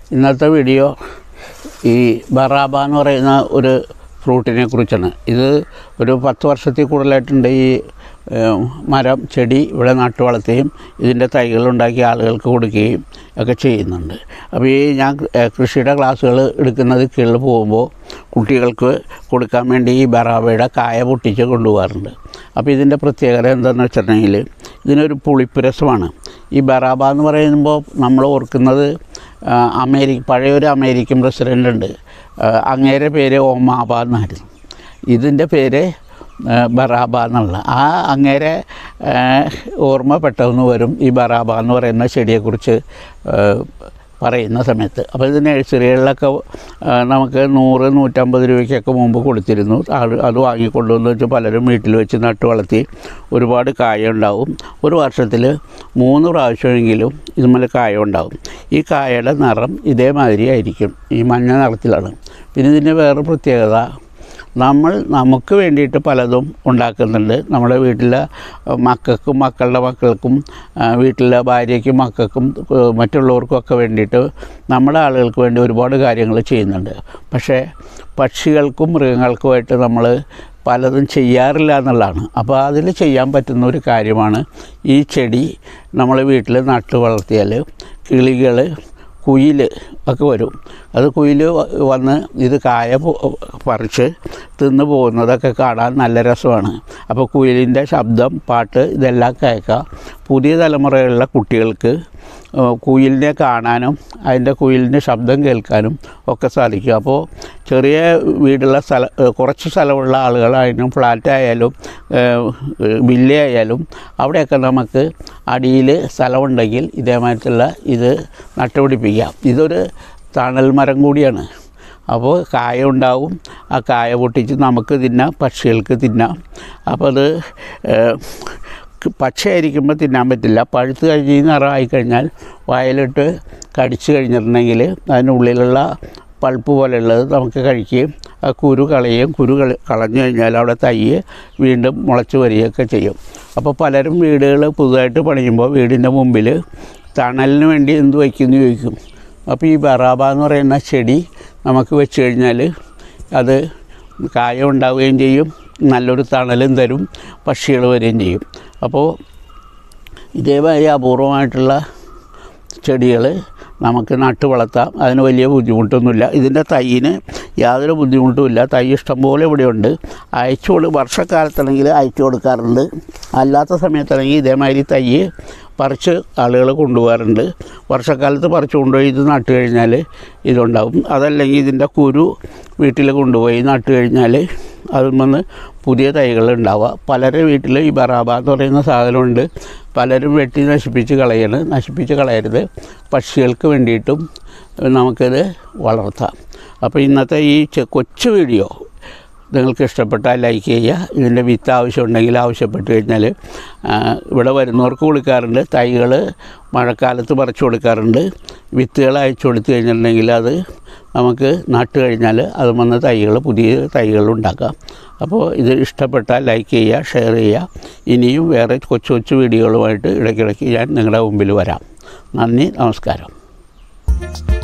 ഇന്നത്തെ വീഡിയോ ഈ ബറാബ എന്ന് പറയുന്ന ഒരു ഫ്രൂട്ടിനെ കുറിച്ചാണ് ഇത് ഒരു പത്ത് വർഷത്തിൽ കൂടുതലായിട്ടുണ്ട് ഈ ഏഹ്, മരം ചെടി ഇവിടെ നട്ടു വളർത്തുകയും ഇതിൻ്റെ തൈകൾ ഉണ്ടാക്കി ആളുകൾക്ക് കൊടുക്കുകയും ഒക്കെ ചെയ്യുന്നുണ്ട് അപ്പോൾ ഈ ഞാൻ ഏഹ്, കൃഷിയുടെ ക്ലാസ്സുകൾ എടുക്കുന്നത് കീഴിൽ പോകുമ്പോൾ കുട്ടികൾക്ക് കൊടുക്കാൻ വേണ്ടി ഈ ബറാബയുടെ കായ പൊട്ടിച്ച് കൊണ്ടുപോകാറുണ്ട് അപ്പോൾ ഇതിൻ്റെ പ്രത്യേകത എന്താണെന്ന് വെച്ചിട്ടുണ്ടെങ്കിൽ ഇതിനൊരു പുളിപ്പ് രസമാണ് ഈ ബറാബ എന്ന് പറയുമ്പോൾ നമ്മൾ ഓർക്കുന്നത് ആ, അമേരിക്ക പഴയൊരു അമേരിക്കൻ പ്രസിഡൻ്റ് ഉണ്ട് ആ, അങ്ങേരെ പേര് ഒമാബ എന്നായിരുന്നു ഇതിൻ്റെ പേര് ആ, ബറാബ എന്നുള്ള ആ അങ്ങേരെ ആ, ഓർമ്മ പെട്ടെന്ന് വരും ഈ ബറാബ എന്ന് പറയുന്ന ചെടിയെക്കുറിച്ച് ആ, പറയുന്ന സമയത്ത് അപ്പോൾ ഇത് നഴ്സറികളിലൊക്കെ ആ, നമുക്ക് നൂറ് നൂറ്റമ്പത് രൂപയ്ക്കൊക്കെ മുമ്പ് കൊടുത്തിരുന്നു അത് അത് വാങ്ങിക്കൊണ്ടുവന്ന് വെച്ച് പലരും വീട്ടിൽ വെച്ച് നട്ട് വളർത്തി ഒരുപാട് കായ ഉണ്ടാവും ഒരു വർഷത്തിൽ മൂന്ന് പ്രാവശ്യമെങ്കിലും ഇതുമേൽ കായ ഉണ്ടാവും ഈ കായയുടെ നിറം ഇതേമാതിരി ആയിരിക്കും ഈ മഞ്ഞ നിറത്തിലാണ് പിന്നെ ഇതിൻ്റെ വേറെ പ്രത്യേകത നമ്മൾ നമുക്ക് വേണ്ടിയിട്ട് പലതും ഉണ്ടാക്കുന്നുണ്ട് നമ്മുടെ വീട്ടിലെ മക്കൾക്കും മക്കളുടെ മക്കൾക്കും ആ, വീട്ടിലെ ഭാര്യയ്ക്കും മക്കൾക്കും ഏഹ്, മറ്റുള്ളവർക്കൊക്കെ വേണ്ടിയിട്ട് നമ്മുടെ ആളുകൾക്ക് വേണ്ടി ഒരുപാട് കാര്യങ്ങൾ ചെയ്യുന്നുണ്ട് പക്ഷേ പക്ഷികൾക്കും മൃഗങ്ങൾക്കുമായിട്ട് നമ്മൾ പലതും ചെയ്യാറില്ല എന്നുള്ളതാണ് അപ്പോൾ അതിൽ ചെയ്യാൻ പറ്റുന്ന ഒരു കാര്യമാണ് ഈ ചെടി നമ്മൾ വീട്ടിൽ നട്ടു വളർത്തിയാൽ കിളികൾ കുയിൽ ഒക്കെ വരും അത് കുയിൽ വന്ന് ഇത് കായ പൊ- പറിച്ച് തിന്ന് പോകുന്നതൊക്കെ കാണാൻ നല്ല രസമാണ് അപ്പോൾ കുയിലിൻ്റെ ശബ്ദം പാട്ട് ഇതെല്ലാം കേൾക്കാം പുതിയ തലമുറയിലുള്ള കുട്ടികൾക്ക് ഏഹ്, കുയിലിനെ കാണാനും അതിൻ്റെ കുയിലിൻ്റെ ശബ്ദം കേൾക്കാനും ഒക്കെ സാധിക്കും അപ്പോൾ ചെറിയ വീടുള്ള സ്ഥല ഏഹ്, കുറച്ച് സ്ഥലമുള്ള ആളുകളായാലും ഫ്ലാറ്റ് ആയാലും വില്ല ആയാലും അവിടെയൊക്കെ നമുക്ക് അടിയിൽ സ്ഥലമുണ്ടെങ്കിൽ ഇതേമാതിരത്തുള്ള ഇത് നട്ടുപിടിപ്പിക്കാം ഇതൊരു തണൽ മരം കൂടിയാണ് അപ്പോൾ കായ ഉണ്ടാവും ആ കായ പൊട്ടിച്ച് നമുക്ക് തിന്നാം പക്ഷികൾക്ക് തിന്നാം അപ്പോൾ അത് ഏഹ്, ക- പച്ചയായിരിക്കുമ്പോൾ തിന്നാൻ പറ്റില്ല പഴുത്ത് കഴിഞ്ഞ് ഈ നിറമായി കഴിഞ്ഞാൽ വയലിട്ട് കടിച്ചു കഴിഞ്ഞിട്ടുണ്ടെങ്കിൽ അതിനുള്ളിലുള്ള പൾപ്പ് പോലെയുള്ളത് നമുക്ക് കഴിക്കുകയും ആ കുരു കളയുകയും കുരു കള കളഞ്ഞു കഴിഞ്ഞാൽ അവിടെ തയ്യ് വീണ്ടും മുളച്ച് വരികയൊക്കെ ചെയ്യും അപ്പോൾ പലരും വീടുകൾ പുതുതായിട്ട് പണിയുമ്പോൾ വീടിൻ്റെ മുമ്പിൽ തണലിന് വേണ്ടി എന്ത് വയ്ക്കുമെന്ന് ചോദിക്കും അപ്പോൾ ഈ ബറാബ എന്ന് പറയുന്ന ചെടി നമുക്ക് വെച്ച് കഴിഞ്ഞാൽ അത് കായ ഉണ്ടാവുകയും ചെയ്യും നല്ലൊരു തണലും തരും പക്ഷികൾ വരികയും ചെയ്യും അപ്പോൾ ഇതേമാതിരി അപൂർവമായിട്ടുള്ള ചെടികൾ നമുക്ക് നട്ട് വളർത്താം അതിന് വലിയ ബുദ്ധിമുട്ടൊന്നുമില്ല ഇതിൻ്റെ തൈയിന് യാതൊരു ബുദ്ധിമുട്ടുമില്ല തൈ ഇഷ്ടംപോലെ ഇവിടെയുണ്ട് അയച്ചു കൊടു വർഷക്കാലത്താണെങ്കിൽ അയച്ചു കൊടുക്കാറുണ്ട് അല്ലാത്ത സമയത്താണെങ്കിൽ ഇതേമാതിരി തൈ പറിച്ച് ആളുകൾ കൊണ്ടുപോകാറുണ്ട് വർഷക്കാലത്ത് പറിച്ച് കൊണ്ടുപോയി ഇത് നട്ട് കഴിഞ്ഞാൽ ഇതുണ്ടാവും അതല്ലെങ്കിൽ ഇതിൻ്റെ കുരു വീട്ടിൽ കൊണ്ടുപോയി നട്ട് കഴിഞ്ഞാൽ അതിൽ നിന്ന് പുതിയ തൈകൾ ഉണ്ടാവുക പലരുടെ വീട്ടിൽ ഈ ബറാബ എന്ന് പറയുന്ന സാധനമുണ്ട് പലരും വെട്ടി നശിപ്പിച്ച് കളയാണ് നശിപ്പിച്ച് കളയരുത് പക്ഷികൾക്ക് വേണ്ടിയിട്ടും നമുക്കിത് വളർത്താം അപ്പോൾ ഇന്നത്തെ ഈ ചെ- കൊച്ചു വീഡിയോ നിങ്ങൾക്ക് ഇഷ്ടപ്പെട്ടാൽ ലൈക്ക് ചെയ്യുക ഇതിൻ്റെ വിത്ത് ആവശ്യമുണ്ടെങ്കിൽ ആവശ്യപ്പെട്ട് കഴിഞ്ഞാൽ ആ, ഇവിടെ വരുന്നവർക്ക് കൊടുക്കാറുണ്ട് തൈകൾ മഴക്കാലത്ത് പറിച്ചു കൊടുക്കാറുണ്ട് വിത്തുകൾ അയച്ചു കൊടുത്തു കഴിഞ്ഞിട്ടുണ്ടെങ്കിൽ അത് നമുക്ക് നട്ട് കഴിഞ്ഞാൽ അത് വന്ന തൈകൾ പുതിയ തൈകൾ ഉണ്ടാക്കാം അപ്പോൾ ഇത് ഇഷ്ടപ്പെട്ടാൽ ലൈക്ക് ചെയ്യുക ഷെയർ ചെയ്യുക ഇനിയും വേറെ കൊച്ചു കൊച്ചു വീഡിയോകളുമായിട്ട് ഇടയ്ക്കിടയ്ക്ക് ഞാൻ നിങ്ങളുടെ മുമ്പിൽ വരാം നന്ദി നമസ്കാരം